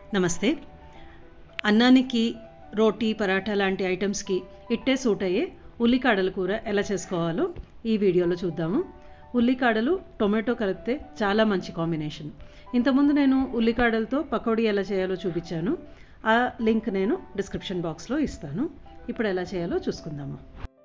నమస్తే అన్నానికి రోటీ పరాఠా లాంటి ఐటమ్స్కి ఇట్టే సూట్ అయ్యే ఉల్లికాడల కూర ఎలా చేసుకోవాలో ఈ వీడియోలో చూద్దాము ఉల్లికాడలు టొమాటో కలిపితే చాలా మంచి కాంబినేషన్ ఇంతకుముందు నేను ఉల్లికాడలతో పకోడీ ఎలా చేయాలో చూపించాను ఆ లింక్ నేను డిస్క్రిప్షన్ బాక్స్లో ఇస్తాను ఇప్పుడు ఎలా చేయాలో చూసుకుందాము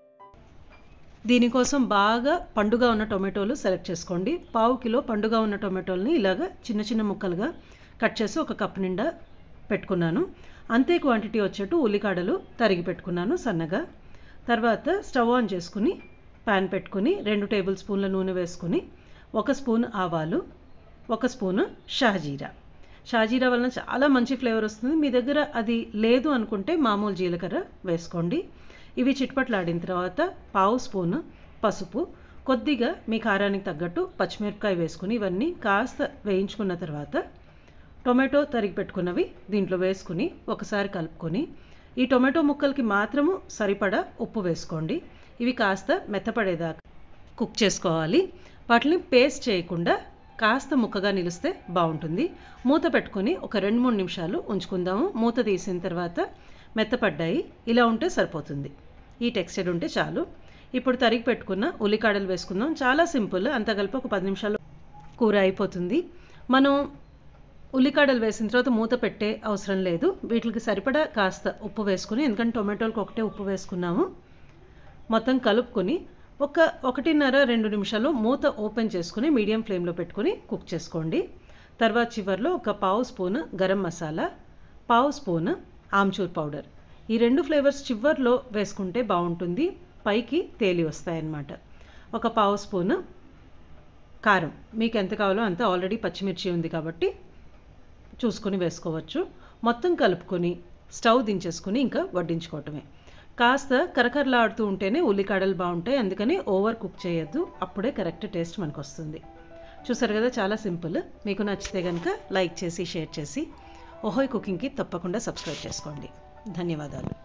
దీనికోసం బాగా పండుగ ఉన్న టొమాటోలు సెలెక్ట్ చేసుకోండి పావు కిలో పండుగ ఉన్న టొమాటోల్ని ఇలాగ చిన్న చిన్న ముక్కలుగా కట్ చేసి ఒక కప్ నిండా పెట్టుకున్నాను అంతే క్వాంటిటీ వచ్చేట్టు ఉల్లికాడలు తరిగి పెట్టుకున్నాను సన్నగా తర్వాత స్టవ్ ఆన్ చేసుకుని ప్యాన్ పెట్టుకుని రెండు టేబుల్ స్పూన్ల నూనె వేసుకుని ఒక స్పూన్ ఆవాలు ఒక స్పూన్ షాజీరా షాజీరా వలన చాలా మంచి ఫ్లేవర్ వస్తుంది మీ దగ్గర అది లేదు అనుకుంటే మామూలు జీలకర్ర వేసుకోండి ఇవి చిట్పట్లాడిన తర్వాత పావు స్పూన్ పసుపు కొద్దిగా మీ కారానికి తగ్గట్టు పచ్చిమిరపకాయ వేసుకుని ఇవన్నీ కాస్త వేయించుకున్న తర్వాత టొమాటో తరిగి పెట్టుకున్నవి దీంట్లో వేసుకుని ఒకసారి కలుపుకొని ఈ టొమాటో ముక్కలకి మాత్రము సరిపడా ఉప్పు వేసుకోండి ఇవి కాస్త మెత్తపడేదాకా కుక్ చేసుకోవాలి వాటిని పేస్ట్ చేయకుండా కాస్త ముక్కగా నిలిస్తే బాగుంటుంది మూత పెట్టుకొని ఒక రెండు మూడు నిమిషాలు ఉంచుకుందాము మూత తీసిన తర్వాత మెత్తపడ్డాయి ఇలా ఉంటే సరిపోతుంది ఈ టెక్స్చర్ ఉంటే చాలు ఇప్పుడు తరిగి పెట్టుకున్న ఉల్లికాడలు వేసుకుందాం చాలా సింపుల్ అంతా కలిపి ఒక పది నిమిషాలు కూర అయిపోతుంది మనం ఉల్లికాడలు వేసిన తర్వాత మూత పెట్టే అవసరం లేదు వీటికి సరిపడా కాస్త ఉప్పు వేసుకుని ఎందుకంటే టొమాటోలకు ఒకటే ఉప్పు వేసుకున్నాము మొత్తం కలుపుకొని ఒక ఒకటిన్నర రెండు నిమిషాలు మూత ఓపెన్ చేసుకుని మీడియం ఫ్లేమ్లో పెట్టుకుని కుక్ చేసుకోండి తర్వాత చివరిలో ఒక పావు స్పూన్ గరం మసాలా పావు స్పూన్ ఆమ్చూర్ పౌడర్ ఈ రెండు ఫ్లేవర్స్ చివర్లో వేసుకుంటే బాగుంటుంది పైకి తేలి వస్తాయన్నమాట ఒక పావు స్పూన్ కారం మీకు ఎంత కావాలో అంత ఆల్రెడీ పచ్చిమిర్చి ఉంది కాబట్టి చూసుకొని వేసుకోవచ్చు మొత్తం కలుపుకొని స్టవ్ దించేసుకుని ఇంకా వడ్డించుకోవటమే కాస్త కరకరలాడుతూ ఉంటేనే ఉల్లికాడలు బాగుంటాయి అందుకని ఓవర్ కుక్ చేయొద్దు అప్పుడే కరెక్ట్ టేస్ట్ మనకు వస్తుంది చూసారు కదా చాలా సింపుల్ మీకు నచ్చితే కనుక లైక్ చేసి షేర్ చేసి ఓహోయ్ కుకింగ్కి తప్పకుండా సబ్స్క్రైబ్ చేసుకోండి ధన్యవాదాలు